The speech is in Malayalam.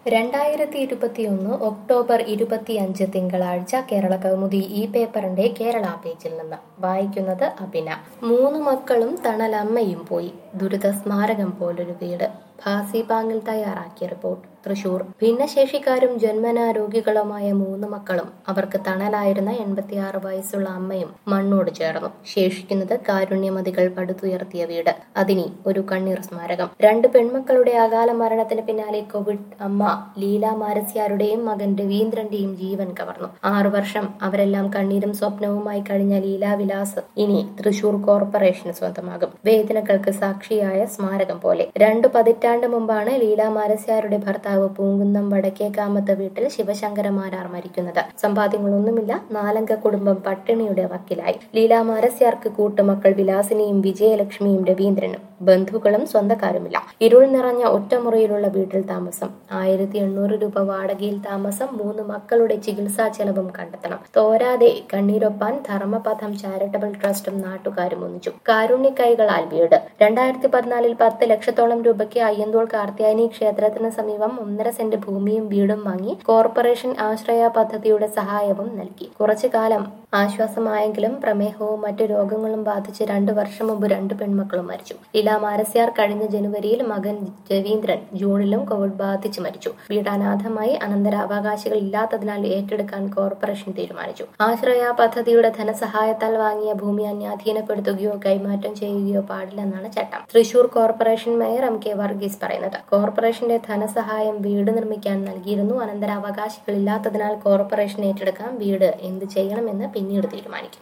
രണ്ടായിരത്തി ഇരുപത്തിയൊന്ന് ഒക്ടോബർ ഇരുപത്തിയഞ്ച് തിങ്കളാഴ്ച കേരള കൗമുദി ഈ പേപ്പറിന്റെ കേരള പേജിൽ നിന്ന് വായിക്കുന്നത് അഭിന മൂന്ന് മക്കളും തണലമ്മയും പോയി ദുരിത സ്മാരകം പോലൊരു വീട് ഭാസി ബാങ്ങിൽ തയ്യാറാക്കിയ റിപ്പോർട്ട് തൃശൂർ ഭിന്നശേഷിക്കാരും ജന്മനാ രോഗികളുമായ മൂന്ന് മക്കളും അവർക്ക് തണലായിരുന്ന എൺപത്തിയാറ് വയസ്സുള്ള അമ്മയും മണ്ണോട് ചേർന്നു ശേഷിക്കുന്നത് കാരുണ്യമതികൾ പടുത്തുയർത്തിയ വീട് അതിനി ഒരു കണ്ണീർ സ്മാരകം രണ്ട് പെൺമക്കളുടെ അകാല മരണത്തിന് പിന്നാലെ കോവിഡ് അമ്മ ലീല മാരസ്യാരുടെയും മകൻ രവീന്ദ്രന്റെയും ജീവൻ കവർന്നു ആറു വർഷം അവരെല്ലാം കണ്ണീരും സ്വപ്നവുമായി കഴിഞ്ഞ ലീലാവിലാസ് ഇനി തൃശൂർ കോർപ്പറേഷന് സ്വന്തമാകും വേദനകൾക്ക് സാക്ഷിയായ സ്മാരകം പോലെ രണ്ടു പതിറ്റാണ്ട് മുമ്പാണ് ലീല മാരസ്യാരുടെ ഭർത്താവ് പൂങ്കുന്നം വടക്കേക്കാമത്ത് വീട്ടിൽ ശിവശങ്കരമാരാർ മരിക്കുന്നത് സമ്പാദ്യങ്ങളൊന്നുമില്ല നാലംഗ കുടുംബം പട്ടിണിയുടെ വക്കിലായി ലീല മാരസ്യാർക്ക് കൂട്ടുമക്കൾ വിലാസിനിയും വിജയലക്ഷ്മിയും രവീന്ദ്രനും ബന്ധുക്കളും സ്വന്തക്കാരുമില്ല ഇരുൾ നിറഞ്ഞ ഒറ്റമുറിയിലുള്ള വീട്ടിൽ താമസം ആയിരത്തി എണ്ണൂറ് രൂപ വാടകയിൽ താമസം മൂന്ന് മക്കളുടെ ചികിത്സാ ചെലവും കണ്ടെത്തണം തോരാതെ കണ്ണീരൊപ്പാൻ ധർമ്മപഥം ചാരിറ്റബിൾ ട്രസ്റ്റും നാട്ടുകാരും ഒന്നിച്ചു കാരുണ്യ കൈകളാൽ വീട് രണ്ടായിരത്തി പതിനാലിൽ പത്ത് ലക്ഷത്തോളം രൂപയ്ക്ക് അയ്യന്തോൾ കാർത്യായനി ക്ഷേത്രത്തിന് സമീപം ഒന്നര സെന്റ് ഭൂമിയും വീടും വാങ്ങി കോർപ്പറേഷൻ ആശ്രയ പദ്ധതിയുടെ സഹായവും നൽകി കുറച്ചു കാലം ആശ്വാസമായെങ്കിലും പ്രമേഹവും മറ്റു രോഗങ്ങളും ബാധിച്ച് രണ്ടു വർഷം മുമ്പ് രണ്ട് പെൺമക്കളും മരിച്ചു ലീല മാരസ്യാർ കഴിഞ്ഞ ജനുവരിയിൽ മകൻ രവീന്ദ്രൻ ജൂണിലും കോവിഡ് ബാധിച്ച് മരിച്ചു വീട് അനാഥമായി അനന്തരാവകാശികൾ ഇല്ലാത്തതിനാൽ ഏറ്റെടുക്കാൻ കോർപ്പറേഷൻ തീരുമാനിച്ചു ആശ്രയ പദ്ധതിയുടെ ധനസഹായത്താൽ വാങ്ങിയ ഭൂമി അന്യാധീനപ്പെടുത്തുകയോ കൈമാറ്റം ചെയ്യുകയോ പാടില്ലെന്നാണ് ചട്ടം Thrissur corporation mayor M K Varghese പറയുന്നത് കോർപ്പറേഷന്റെ ധനസഹായം വീട് നിർമ്മിക്കാൻ നൽകിയിരുന്നു അനന്തരാവകാശികൾ ഇല്ലാത്തതിനാൽ കോർപ്പറേഷൻ ഏറ്റെടുക്കാൻ വീട് എന്ത് ചെയ്യണമെന്ന് പിന്നീട് തീരുമാനിക്കും